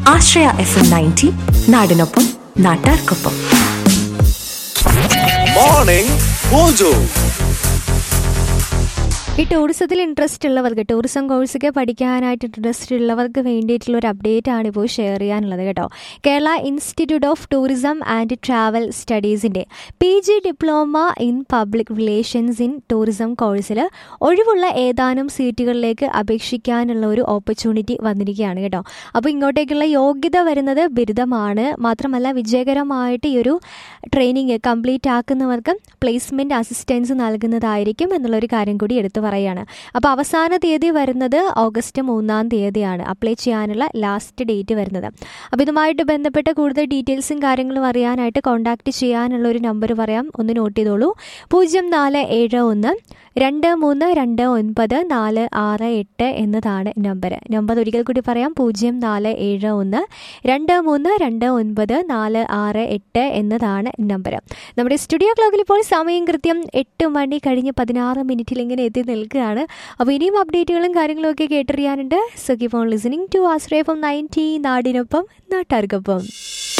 ആശ്രയ F M ninety നാടിനൊപ്പം നാട്ടാർക്കൊപ്പം morning mojo ഈ ടൂറിസത്തിൽ ഇൻട്രസ്റ്റ് ഉള്ളവർക്ക് ടൂറിസം കോഴ്സൊക്കെ പഠിക്കാനായിട്ട് ഇൻട്രസ്റ്റ് ഉള്ളവർക്ക് വേണ്ടിയിട്ടുള്ള ഒരു അപ്ഡേറ്റ് ആണ് ഇപ്പോൾ ഷെയർ ചെയ്യാനുള്ളത് കേട്ടോ Kerala institute of tourism and travel സ്റ്റഡീസിൻ്റെ P G diploma in public relations in tourism കോഴ്സിൽ ഒഴിവുള്ള ഏതാനും സീറ്റുകളിലേക്ക് അപേക്ഷിക്കാനുള്ള ഒരു ഓപ്പർച്യൂണിറ്റി വന്നിരിക്കുകയാണ് കേട്ടോ അപ്പോൾ ഇങ്ങോട്ടേക്കുള്ള യോഗ്യത വരുന്നത് ബിരുദമാണ് മാത്രമല്ല വിജയകരമായിട്ട് ഈ ഒരു ട്രെയിനിങ് കംപ്ലീറ്റ് ആക്കുന്നവർക്ക് പ്ലേസ്മെൻറ്റ് അസിസ്റ്റൻസ് നൽകുന്നതായിരിക്കും എന്നുള്ളൊരു കാര്യം കൂടി എടുത്തു പറയുകയാണ് അപ്പോൾ അവസാന തീയതി വരുന്നത് ഓഗസ്റ്റ് മൂന്നാം തീയതിയാണ് അപ്ലൈ ചെയ്യാനുള്ള ലാസ്റ്റ് ഡേറ്റ് വരുന്നത് അപ്പോൾ ഇതുമായിട്ട് ബന്ധപ്പെട്ട കൂടുതൽ ഡീറ്റെയിൽസും കാര്യങ്ങളും അറിയാനായിട്ട് കോൺടാക്റ്റ് ചെയ്യാനുള്ള ഒരു നമ്പർ പറയാം ഒന്ന് നോട്ട് ചെയ്തോളൂ പൂജ്യം നാല് ഏഴ് ഒന്ന് രണ്ട് മൂന്ന് രണ്ട് ഒൻപത് നാല് ആറ് എട്ട് എന്നതാണ് നമ്പർ നമ്പർ ഒരിക്കൽ കൂടി പറയാം പൂജ്യം നാല് ഏഴ് ഒന്ന് രണ്ട് മൂന്ന് രണ്ട് ഒൻപത് നാല് ആറ് എട്ട് എന്നതാണ് നമ്പർ നമ്മുടെ സ്റ്റുഡിയോ ക്ലോക്കിൽ ഇപ്പോൾ സമയം കൃത്യം എട്ട് മണി കഴിഞ്ഞ് പതിനാറ് മിനിറ്റിൽ ഇങ്ങനെ എത്തി നിൽക്കുകയാണ് അപ്പോൾ ഇനിയും അപ്ഡേറ്റുകളും കാര്യങ്ങളും ഒക്കെ കേട്ടറിയാനുണ്ട് so keep on listening to Ashraya from ninety നാടിനൊപ്പം നാട്ടാർക്കൊപ്പം